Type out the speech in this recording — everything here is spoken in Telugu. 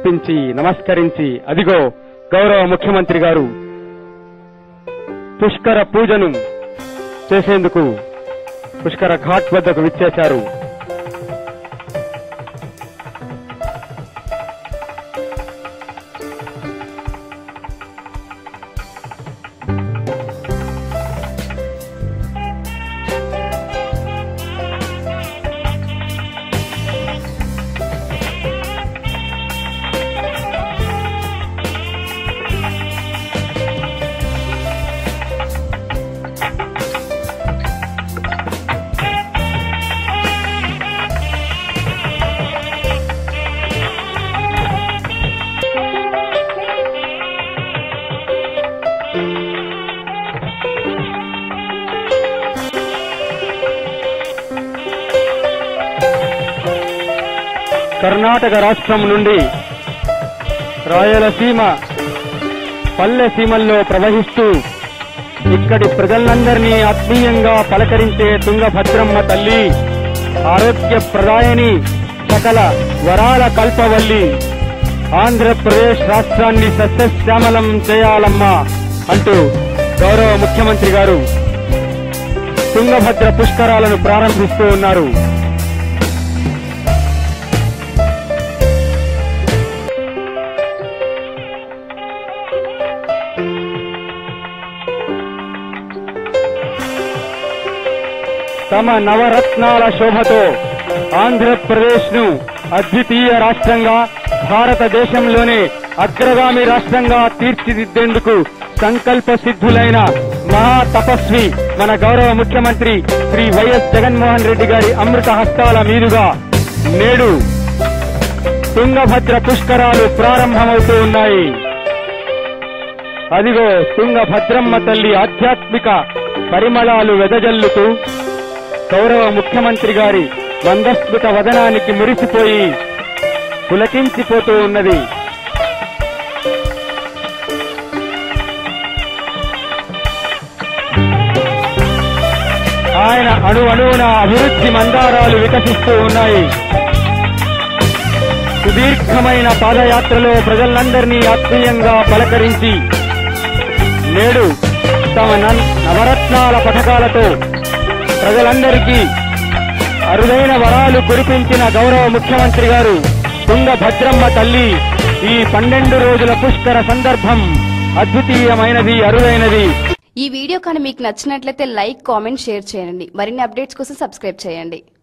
సమర్పించి నమస్కరించి అదిగో గౌరవ ముఖ్యమంత్రి గారు పుష్కర పూజను చేసేందుకు పుష్కర ఘాట్ వద్దకు విచ్చేశారు కర్ణాటక రాష్ట్రం నుండి రాయలసీమ పల్లె సీమల్లో ప్రవహిస్తూ ఇక్కడి ప్రజలందరినీ ఆత్మీయంగా పలకరించే తుంగభద్రమ్మ తల్లి ఆరోగ్య ప్రదాయని సకల వరాల కల్పవల్లి ఆంధ్రప్రదేశ్ రాష్ట్రాన్ని సస్యశ్యామలం చేయాలమ్మా అంటూ గౌరవ ముఖ్యమంత్రి గారు తుంగభద్ర పుష్కరాలను ప్రారంభిస్తూ ఉన్నారు తమ నవరత్నాల శోభతో ఆంధ్రప్రదేశ్ ను అద్వితీయ రాష్ట్రంగా భారతదేశంలోనే అగ్రగామి రాష్ట్రంగా తీర్చిదిద్దేందుకు సంకల్ప సిద్ధులైన మహా తపస్వి మన గౌరవ ముఖ్యమంత్రి శ్రీ వైఎస్ జగన్మోహన్ రెడ్డి గారి అమృత హస్తాల మీదుగా నేడు తుంగభద్ర పుష్కరాలు ప్రారంభమవుతూ ఉన్నాయి అదిగో తుంగభద్రమ్మ తల్లి ఆధ్యాత్మిక పరిమళాలు వెదజల్లుతూ గౌరవ ముఖ్యమంత్రి గారి మందస్మృత వదనానికి మురిసిపోయి పులకించిపోతూ ఉన్నది ఆయన అణు అణువున అభివృద్ధి మందారాలు వికసిస్తూ ఉన్నాయి సుదీర్ఘమైన పాదయాత్రలో ప్రజలందరినీ ఆత్మీయంగా పలకరించి నేడు తమ నన్- నవరత్నాల పథకాలతో ప్రజలందరికీ అరుదైన వరాలు కురిపించిన గౌరవ ముఖ్యమంత్రి గారు తుంగభద్రమ్మ తల్లి ఈ పన్నెండు రోజుల పుష్కర సందర్భం అద్వితీయమైనది అరుదైనది ఈ వీడియో కానీ మీకు నచ్చినట్లయితే లైక్ కామెంట్ షేర్ చేయండి మరిన్ని అప్డేట్స్ కోసం సబ్స్క్రైబ్ చేయండి